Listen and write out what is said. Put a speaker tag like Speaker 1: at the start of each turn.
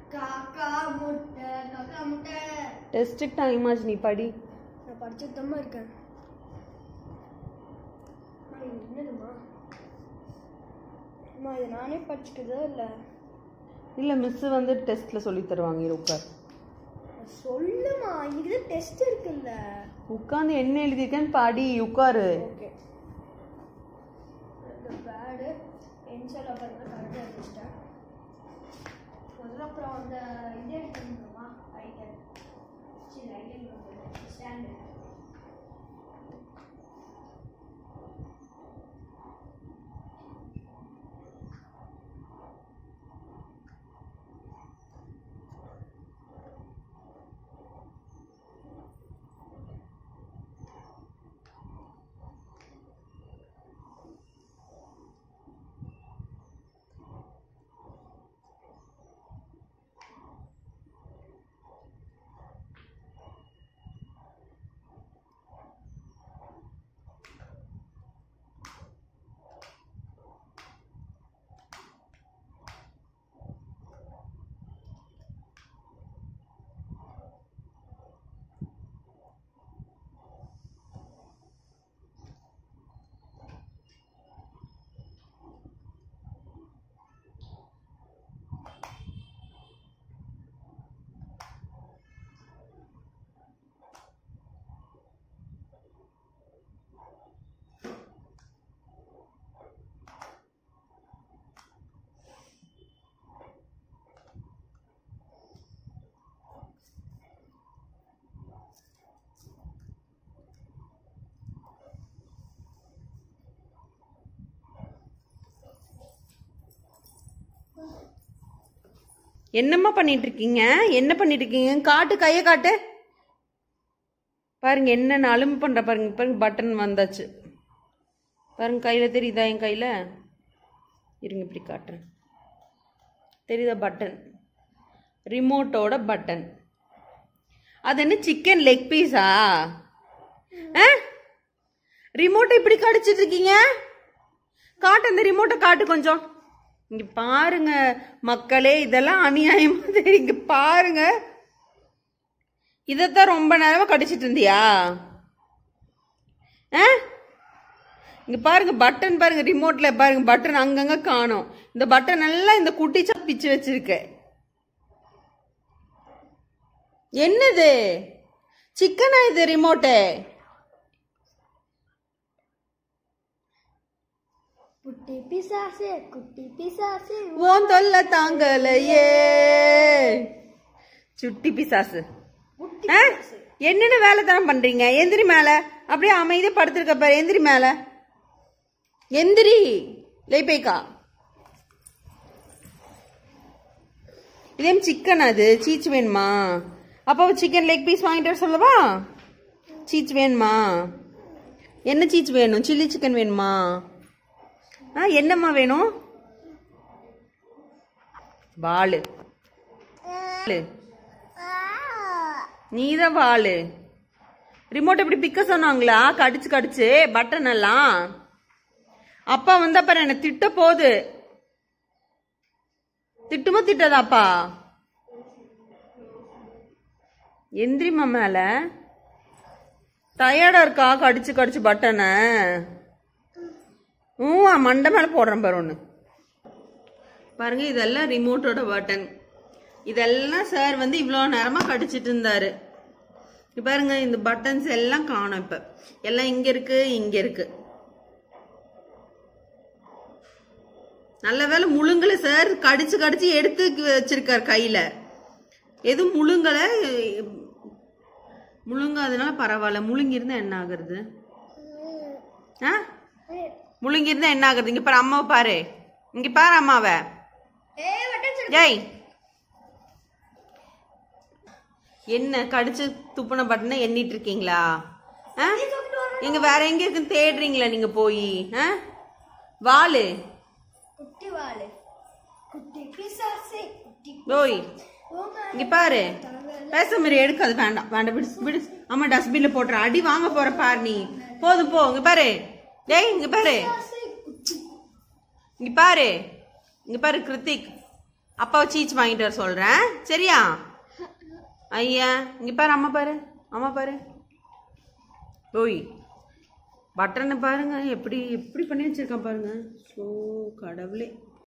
Speaker 1: காக்கா முட்டை காக்கா முட்டை
Speaker 2: டெஸ்ட்டுக்கு டைம் ஆச்சு நீ படி
Speaker 1: நான் படிச்சுட்டு இருக்கேன் அம்மா, இது என்னதும்மா அம்மா இது நானே படிச்சுக்கிறதா இல்லை
Speaker 2: இல்லை மிஸ் வந்து டெஸ்ட்டில் சொல்லி தருவாங்க இரு உட்கார்
Speaker 1: சொல்லுமா இன்னைக்கு தான் டெஸ்ட் இருக்குல்ல
Speaker 2: உட்காந்து என்ன எழுதியிருக்கேன்னு படி உட்காரு
Speaker 1: ஓகே இந்த பேடு பென்சில் அப்புறம் கரெக்டாக எடுத்துட்டேன் முதல்ல அப்புறம் அந்த இது எடுக்கணுமா ரைட்டர் சரி ரைட்டர் ஸ்டாண்டு
Speaker 2: என்னம்மா பண்ணிட்டு இருக்கீங்க என்ன பண்ணிட்டு இருக்கீங்க காட்டு கையை காட்டு பாருங்க என்ன அலும்பு பண்ற பாருங்க பாருங்க பட்டன் வந்தாச்சு பாருங்க கையில தெரியுதா என் கையில இருங்க இப்படி காட்டுறேன் தெரியுதா பட்டன் ரிமோட்டோட பட்டன் அது என்ன சிக்கன் லெக் பீஸா ரிமோட்டை இப்படி கடிச்சிட்டு இருக்கீங்க காட்டு அந்த ரிமோட்டை காட்டு கொஞ்சம் இங்க பாருங்க மக்களே இதெல்லாம் அநியாயமா தெரியும் இங்க பாருங்க இதைத்தான் ரொம்ப நேரமா கடிச்சிட்டு இருந்தியா ஆ? இங்க பாருங்க பட்டன் பாருங்க ரிமோட்ல பாருங்க பட்டன் அங்கங்க காணோம் இந்த பட்டன் எல்லாம் இந்த குட்டிச்சா பிச்சு வச்சிருக்க என்னது சிக்கனா இது ரிமோட்டு
Speaker 1: குட்டி பிசாசு குட்டி பிசாசு
Speaker 2: ஓன் தொல்ல தாங்கலையே சுட்டி பிசாசு
Speaker 1: குட்டி
Speaker 2: ஆ? என்னென்ன வேலை தானே பண்றீங்க எந்திரி மேல அப்படியே அமைதியா படுத்திருக்க பாரு எந்திரி மேல எந்திரி லைப்பைக்கா இதே சிக்கன் அது சீச் வேணுமா அப்போ சிக்கன் லெக் பீஸ் வாங்கிட்டு வர சொல்லவா சீச் வேணுமா என்ன சீச் வேணும் சில்லி சிக்கன் வேணுமா ஆ என்னம்மா வேணும் வாளு வாளு நீதான் வாளு ரிமோட் எப்படி பிக்க சொன்னாங்களா கடிச்சு கடிச்சு பட்டன் எல்லாம் அப்பா வந்து அப்புறம் என்ன திட்ட போகுது திட்டுமோ திட்டதாப்பா எந்திரிமா மேல டயர்டா இருக்கா கடிச்சு கடிச்சு பட்டனை ஊ மண்டை மேல போடுறேன் பாரு ஒண்ணு பாருங்க இதெல்லாம் ரிமோட்டோட பட்டன் இதெல்லாம் சார் வந்து இவ்வளோ நேரமா கடிச்சிட்டு இருந்தாரு இங்க பாருங்க இந்த பட்டன்ஸ் எல்லாம் காணும் இப்ப எல்லாம் இங்க இருக்கு இங்க இருக்கு நல்ல வேளை முழுங்கல சார் கடிச்சு கடிச்சு எடுத்து வச்சிருக்காரு கையில எதுவும் முழுங்கல முழுங்காதனால பரவாயில்ல முழுங்கிருந்தா என்ன ஆகுறது ஆ முழுங்கிருந்தா என்ன ஆகுறது இங்க பாரு அம்மாவை பாரு இங்க பாரு அம்மாவை
Speaker 1: ஏ வட்டன்
Speaker 2: ஏய் என்ன கடிச்சு துப்புன பட்டனை எண்ணிட்டு இருக்கீங்களா ஆ? எங்க வேற எங்க இருக்குன்னு தேடுறீங்களா நீங்க போய் ஆ? வாலு
Speaker 1: குட்டி வாழு குட்டி பிசாசு குட்டி
Speaker 2: ஓய்
Speaker 1: போங்க
Speaker 2: இங்க பாரு பேச மாதிரி எடுக்காது வேண்டாம் வேண்டாம் விடு விடு அம்மா டஸ்ட்பின்ல போட்டுற அடி வாங்க போற பாரு நீ போதும் போ இங்க பாரு டேய் இங்க பாரு
Speaker 1: பிசாசு குட்டி
Speaker 2: இங்க பாரு இங்க பாரு கிருத்திக் அப்பாவை சீச் வாங்கிட்டு வர சொல்கிறேன் சரியா ஐயா இங்கே பாரு அம்மா பாரு அம்மா பாரு ஓய் பட்டனை பாருங்க எப்படி எப்படி பண்ணி வச்சிருக்கான் பாருங்க ஸோ கடவுளே